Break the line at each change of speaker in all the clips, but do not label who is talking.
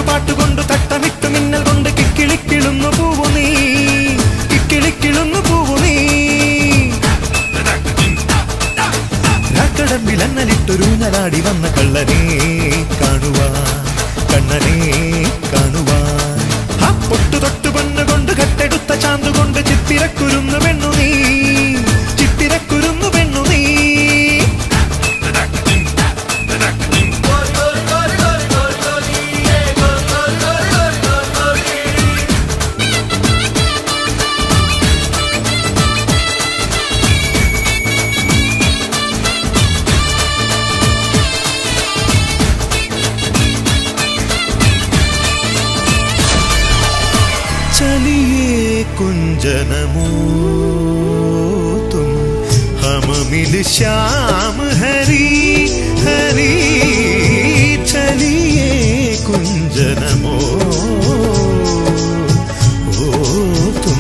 പട്ടണിഞ്ഞു പാട്ടുകൊണ്ട് തട്ടമിട്ടു മിന്നൽ കൊണ്ട് കിക്കിളിക്കിളുന്നു പൂവു നീ കിക്കിളിക്കിളുന്നു പൂവു നീ രാക്കടമ്പിലന്നലിട്ടൊരൂഞ്ഞലാടി വന്ന കള്ളനെ കാണുവാൻ കണ്ണനെ കാണുവാൻ ആ പൊട്ടു തൊട്ടു പൊന്നുകൊണ്ട് കട്ടെടുത്ത ചാന്തുകൊണ്ട് ചിത്തിരക്കുരുന്നു പെണ്ണു നീ ചിത്തിരക്കുരുന്നു പെണ്ണു നീ चलिए कुंजनमो तुम हम मिल श्याम हरी हरी चलिए कुंजनमो ओ तुम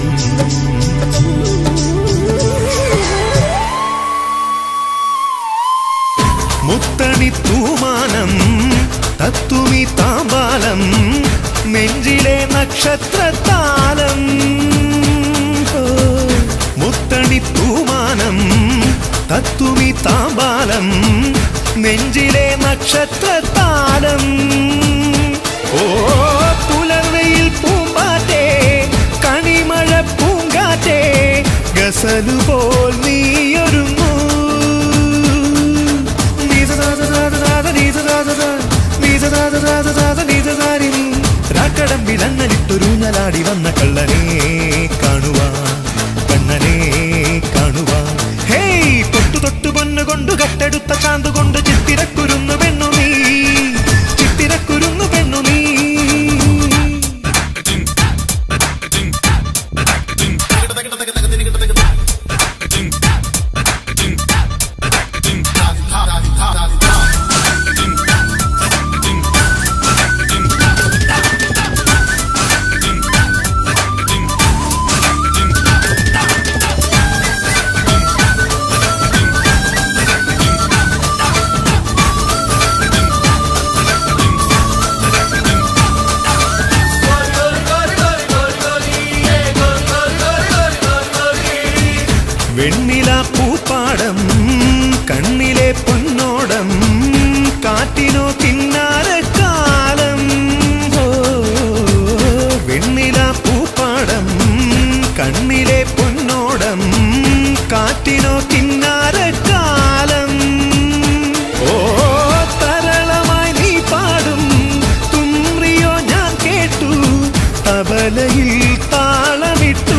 മുത്തണി തൂമാനം തത്തുമി താമ്പാലം നെഞ്ചിലെ നക്ഷത്രത്താലം ഓ, മുത്തണി തൂമാനം തത്തുമി താമ്പാലം നെഞ്ചിലെ നക്ഷത്രത്താലം ഓ പുലർവയിൽ പൂമ്പാറ്റേ കണിമഴ പൂങ്കാറ്റേ ഗസലു പോൽ നീയൊരുങ്ങൂ രാക്കടമ്പിലന്നലിട്ടൊരൂഞ്ഞലാടി വന്ന കള്ളനെ കാണുവാൻ കണ്ണനെ കാണുവാൻ ഹേയ് തൊട്ടു തൊട്ടു പൊന്നുകൊണ്ട് കട്ടെടുത്ത ചാന്തുകൊണ്ട് ചിത്തിരക്കുരുന്നു പെണ്ണു നീ ചിത്തിരക്കുരുന്നു പെണ്ണു നീ വെണ്ണില പൂപ്പാടം കണ്ണിലെ പൊന്നോടം കാറ്റിനോ കിന്നാരക്കാലം ഓ, വെണ്ണില പൂപ്പാടം കണ്ണിലെ പൊന്നോടം കാറ്റിനോ കിന്നാരക്കാലം ഓ തരളമായി നീ പാടും തുമ്രിയോ ഞാൻ കേട്ടു തബലയിൽ താളമിട്ടു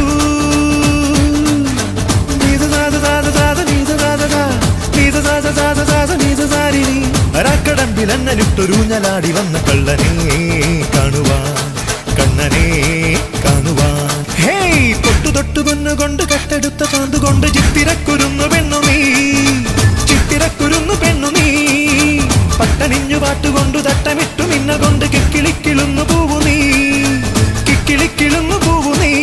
ിലന്നലിട്ടൊരൂഞ്ഞലാടി വന്ന കള്ളനെ കാണുവാൻ കണ്ണനെ കാണുവാൻ ഹേയ് തൊട്ടു തൊട്ടു പൊന്നുകൊണ്ട് കട്ടെടുത്ത ചാന്തുകൊണ്ട് ചിത്തിരക്കുരുന്നു പെണ്ണു നീ ചിത്തിരക്കുരുന്നു പെണ്ണു നീ പട്ടണിഞ്ഞു പാട്ടുകൊണ്ടു തട്ടമിട്ടു മിന്ന കൊണ്ട് കിക്കിളിക്കിളുന്നു പൂവു നീ കിക്കിളിക്കിളുന്നു പൂവു നീ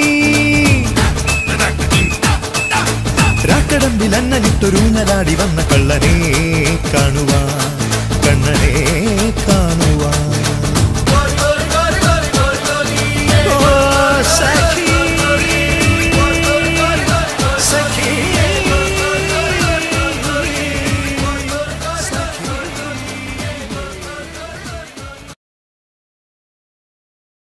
രാക്കടമ്പിലന്നലിട്ടൊരൂഞ്ഞലാടി വന്ന കള്ളനെ കാണുവാൻ കണ്ണനെ